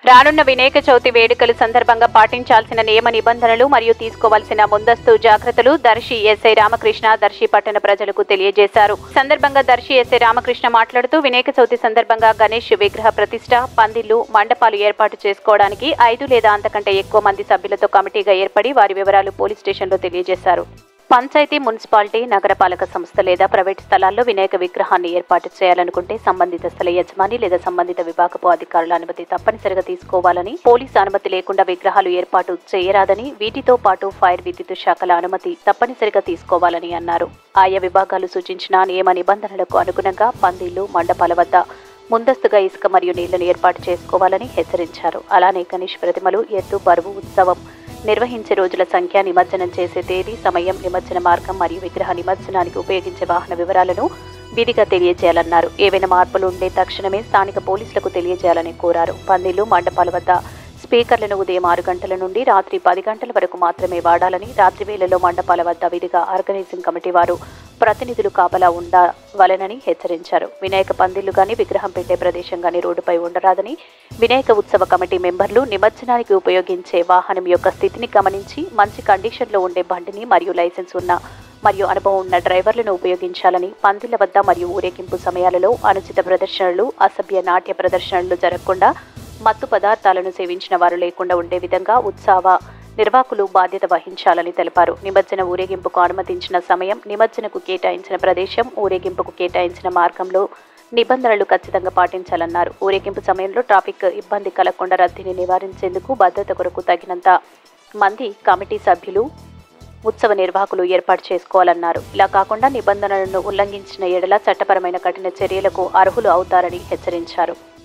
రానున్న వినాయక చవితి వేడుకల సందర్భంగా పాటించాల్సిన నియమ నిబంధనలు మరియు తీసుకోవాల్సిన ముందస్తు జాగ్రత్తలు దర్శి ఎస్ఐ రామకృష్ణ దర్శి పట్టణ ప్రజలకు తెలియజేశారు సందర్భంగా దర్శి ఎస్ఐ రామకృష్ణ మాట్లాడుతూ వినాయక చవితి సందర్భంగా గణేష్ విగ్రహ ప్రతిష్ట పందిళ్లు మండపాలు ఏర్పాటు చేసుకోవడానికి ఐదు లేదా అంతకంటే ఎక్కువ మంది సభ్యులతో కమిటీగా ఏర్పడి వారి వివరాలు పోలీస్ స్టేషన్లో తెలియజేశారు పంచాయతీ మున్సిపాలిటీ నగరపాలక సంస్థ లేదా ప్రైవేట్ స్థలాల్లో వినాయక విగ్రహాన్ని ఏర్పాటు చేయాలనుకుంటే సంబంధిత స్థల యజమాని లేదా సంబంధిత విభాగపు అధికారుల అనుమతి తప్పనిసరిగా తీసుకోవాలని పోలీసు అనుమతి లేకుండా విగ్రహాలు ఏర్పాటు చేయరాదని వీటితో పాటు ఫైర్ విద్యుత్ శాఖల అనుమతి తప్పనిసరిగా తీసుకోవాలని అన్నారు ఆయా విభాగాలు సూచించిన నియమ నిబంధనలకు అనుగుణంగా పందిళ్లు మండపాల వద్ద ముందస్తుగా ఇసుక మరియు నీళ్లను ఏర్పాటు చేసుకోవాలని హెచ్చరించారు అలానే గణేష్ ప్రతిమలు ఎత్తు బరువు ఉత్సవం నిర్వహించే రోజుల సంఖ్య నిమజ్జనం చేసే తేదీ సమయం నిమజ్జన మార్గం మరియు విగ్రహ నిమజ్జనానికి ఉపయోగించే వాహన వివరాలను విధిగా తెలియజేయాలన్నారు ఏవైనా మార్పులు ఉంటే తక్షణమే స్థానిక పోలీసులకు తెలియజేయాలని కోరారు పందిళ్లు మండపాల వద్ద స్పీకర్లను ఉదయం ఆరు గంటల నుండి రాత్రి పది గంటల వరకు మాత్రమే వాడాలని రాత్రి వేళల్లో మండపాల వద్ద విధిగా ఆర్గనైజింగ్ కమిటీ వారు ప్రతినిధులు కాపలా ఉండవలెనని హెచ్చరించారు వినాయక పందిళ్లు గాని విగ్రహం పెట్టే ప్రదేశం గాని రోడ్డుపై ఉండరాదని వినాయక ఉత్సవ కమిటీ మెంబర్లు నిమజ్జనానికి ఉపయోగించే వాహనం యొక్క స్థితిని గమనించి మంచి కండిషన్లో ఉండే బండిని మరియు లైసెన్స్ ఉన్న మరియు అనుభవం ఉన్న డ్రైవర్లను ఉపయోగించాలని పందిళ్ల వద్ద మరియు ఊరేగింపు సమయాలలో అనుచిత ప్రదర్శనలు అసభ్య నాట్య ప్రదర్శనలు జరగకుండా మత్తు పదార్థాలను సేవించిన వారు లేకుండా ఉండే విధంగా ఉత్సవ నిర్వాహకులు బాధ్యత వహించాలని తెలిపారు నిమజ్జన ఊరేగింపుకు అనుమతించిన సమయం నిమజ్జనకు కేటాయించిన ప్రదేశం ఊరేగింపుకు కేటాయించిన మార్గంలో నిబంధనలు ఖచ్చితంగా పాటించాలన్నారు ఊరేగింపు సమయంలో ట్రాఫిక్ ఇబ్బంది కలగకుండా రద్దీని నివారించేందుకు భద్రత కొరకు తగినంత మంది కమిటీ సభ్యులు ఉత్సవ నిర్వాహకులు ఏర్పాటు చేసుకోవాలన్నారు ఇలా కాకుండా నిబంధనలను ఉల్లంఘించిన ఎడల చట్టపరమైన కఠిన చర్యలకు అర్హులు అవుతారని హెచ్చరించారు